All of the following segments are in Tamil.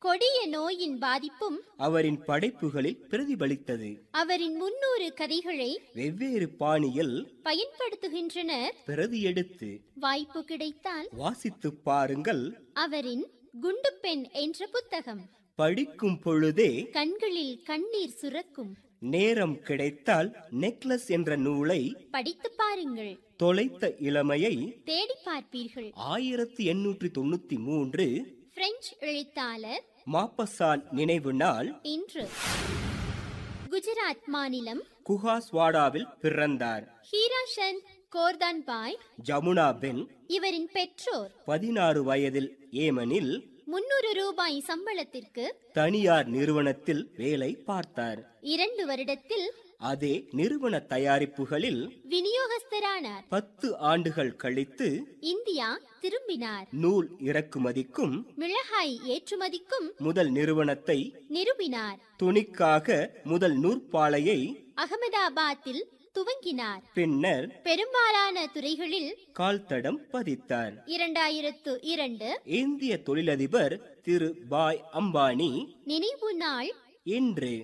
கொடிய நோயின் பாதிப்பும் அவரின் படைப்புகளில் பிரதிபலித்தது அவரின் முன்னூறு கதைகளை வெவ்வேறு பாணியில் பயன்படுத்துகின்றனர் பிரதியெடுத்து வாய்ப்பு கிடைத்தால் வாசித்துப் பாருங்கள் அவரின் குண்டுப்பெண் என்ற புத்தகம் படிக்கும் பொழுதே கண்களில் கண்ணீர் சுரக்கும் நேரம் கிடைத்தால் நெக்லஸ் என்ற நூலை படித்து பாருங்கள் தொலைத்த இளமையை தேடி பார்ப்பீர்கள் ஆயிரத்தி எண்ணூற்றி தொண்ணூத்தி மூன்று பிரெஞ்சு எழுத்தாளர் மாப்பசான் நினைவு நாள் இன்று குஜராத் மாநிலம் குஹாஸ்வாடாவில் பிறந்தார் ஹீராசந்த் கோர்தான்பாய் ஜமுனா பென் இவரின் பெற்றோர் பதினாறு வயதில் ஏமனில் முன்னூறு ரூபாய் சம்பளத்திற்கு தனியார் நிறுவனத்தில் வேலை பார்த்தார் இரண்டு வருடத்தில் அதே நிறுவன தயாரிப்புகளில் விநியோகஸ்தரானார் பத்து ஆண்டுகள் கழித்து இந்தியா திரும்பினார் நூல் இறக்குமதிக்கும் மிளகாய் ஏற்றுமதிக்கும் முதல் நிறுவனத்தை நிறுவினார் துணிக்காக முதல் நூற்பாலையை அகமதாபாத்தில் துவங்கினார் பின்னர் பெரும்பாலான துறைகளில் கால்தடம் பதித்தார் இரண்டாயிரத்து இரண்டு இந்திய தொழிலதிபர் திரு பாய் அம்பானி நினைவு நாள் இன்று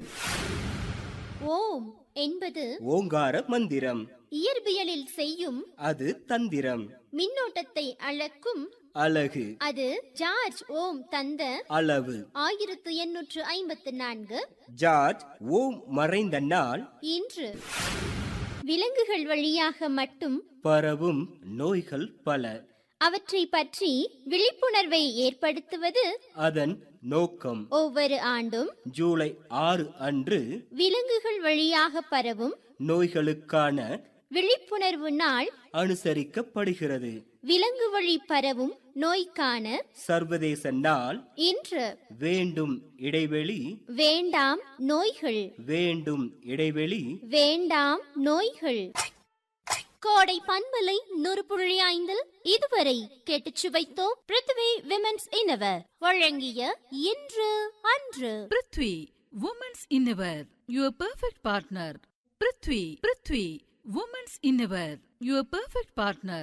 ஓம் என்பது ஓங்கார மந்திரம் இயற்பியலில் செய்யும் அது தந்திரம் மின்னோட்டத்தை அளக்கும் அழகு அது ஜார்ஜ் ஓம் தந்த அளவு ஆயிரத்து எண்ணூற்று ஐம்பத்து நான்கு ஜார்ஜ் ஓம் மறைந்த நாள் இன்று விலங்குகள் வழியாக மட்டும் பரவும் நோய்கள் பல அவற்றை பற்றி விழிப்புணர்வை ஏற்படுத்துவது அதன் நோக்கம் ஒவ்வொரு ஆண்டும் ஜூலை ஆறு அன்று விலங்குகள் வழியாக பரவும் நோய்களுக்கான விழிப்புணர்வு நாள் அனுசரிக்கப்படுகிறது விலங்கு வழி பரவும் நோய்க்கான சர்வதேச நாள் இன்று வேண்டும் இடைவெளி வேண்டாம் நோய்கள் வேண்டும் இடைவெளி வேண்டாம் நோய்கள் கோடை பண்பலை நூறு புள்ளி ஐந்தில் இதுவரை கேட்டுச் சுவைத்தோம் பிருத்வி விமென்ஸ் இன்னவர் வழங்கிய இன்று அன்று prithvi women's innerwear your perfect partner prithvi prithvi women's innerwear your perfect partner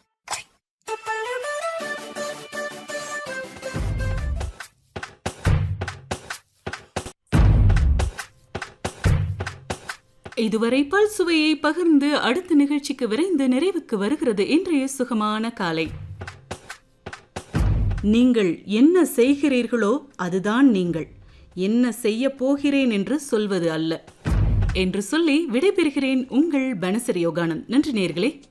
இதுவரை பல் சுவையை பகிர்ந்து அடுத்த நிகழ்ச்சிக்கு விரைந்து நிறைவுக்கு வருகிறது இன்றைய சுகமான காலை நீங்கள் என்ன செய்கிறீர்களோ அதுதான் நீங்கள் என்ன செய்ய போகிறேன் என்று சொல்வது அல்ல என்று சொல்லி விடைபெறுகிறேன் உங்கள் பனசரி யோகானந்த் நன்றி நேர்களே